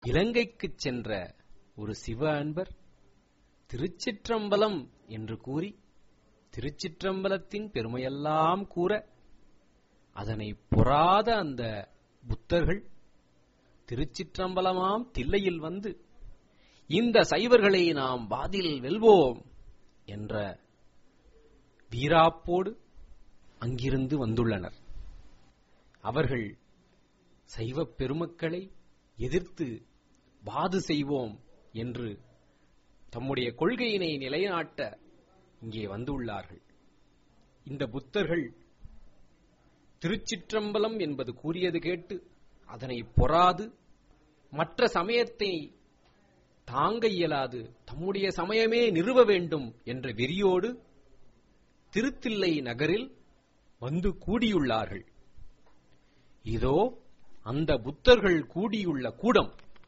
இலங்கைக்குச் சென்ற ஒரு சிவ அன்பர் திருச்சிற்றம்பலம் என்று கூறி திருச்சிற்றம்பலத்தின் பெருமையெல்லாம் கூற அதனை பொறாத அந்த புத்தர்கள் திருச்சிற்றம்பலமாம் தில்லையில் வந்து இந்த சைவர்களை நாம் வாதில் வெல்வோம் என்ற வீராப்போடு அங்கிருந்து வந்துள்ளனர் அவர்கள் சைவப் பெருமக்களை எதிர்த்து வாது செய்வோம் என்று தம்முடைய கொள்கையினை நிலைநாட்ட இங்கே வந்துள்ளார்கள் இந்த புத்தர்கள் திருச்சிற்றம்பலம் என்பது கூறியது கேட்டு அதனை பொறாது மற்ற சமயத்தை தாங்க இயலாது தம்முடைய சமயமே நிறுவ வேண்டும் என்ற வெறியோடு திருத்தில்லை நகரில் வந்து கூடியுள்ளார்கள் இதோ அந்த புத்தர்கள் கூடியுள்ள கூடம்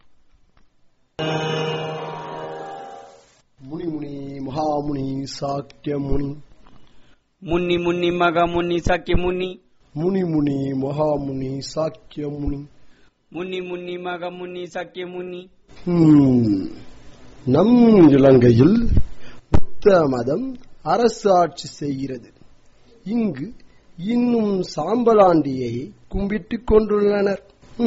முனி முனி மகாமுனி சாக்கிய முனி முன்னி முன்னி மக முன்னி சக்கிய முன்னி முனி முனி மகாமுனி சாக்கிய முனி முன்னி முன்னி மக முன்னி சக்கிய முன்னி ஹம். நம் இலங்கையில் புத்த மதம் அரசு ஆட்சி செய்கிறது இங்கு இன்னும் சாம்பலாண்டியை கும்பிட்டுக் கொண்டுள்ளனர்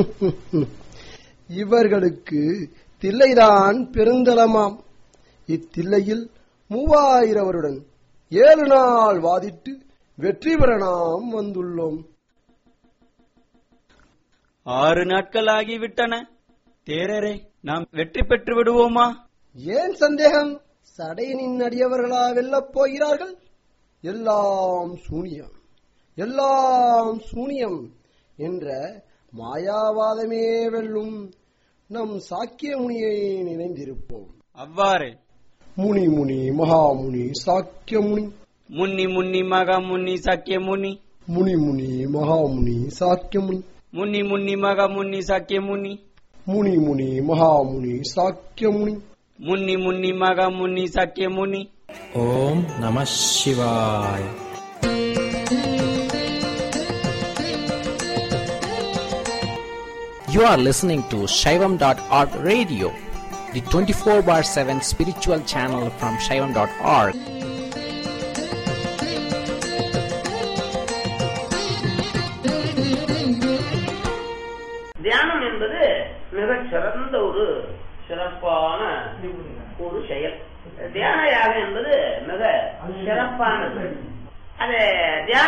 இவர்களுக்கு தில்லைதான் பெருந்தலமாம் இத்தில்லையில் மூவாயிரவருடன் ஏழு நாள் வாதிட்டு வெற்றி பெற நாம் வந்துள்ளோம் ஆறு நாட்கள் ஆகிவிட்டன தேரரே நாம் வெற்றி பெற்று விடுவோமா ஏன் சந்தேகம் சடையனின் அடியவர்களா வெல்லப் போகிறார்கள் எல்லாம் சூனியம் எல்லாம் சூனியம் என்ற மாயாவாதமே வெல்லும் நம் சாக்கிய முனியை நினைந்திருப்போம் அவ்வாறே முனி முனி மகாமுனி சாக்கிய முனி முன்னி முன்னி மக முன்னி சக்கிய முனி முனி முனி மகாமுனி சாக்கிய முனி முன்னி முன்னி மக முன்னி சக்கிய முனி முனி முனி மகாமுனி சாக்கிய முனி முன்னி முன்னி மக முன்னி சக்கிய முனி ஓம் நம சிவாய You are listening to Shaivam.org radio, the 24 bar 7 spiritual channel from Shaivam.org. தியானம் என்பது மிகச் சிறந்த ஒரு சிறப்பான ஒரு செயல் தியான யாகம் என்பது மிக சிறப்பானது அது தியான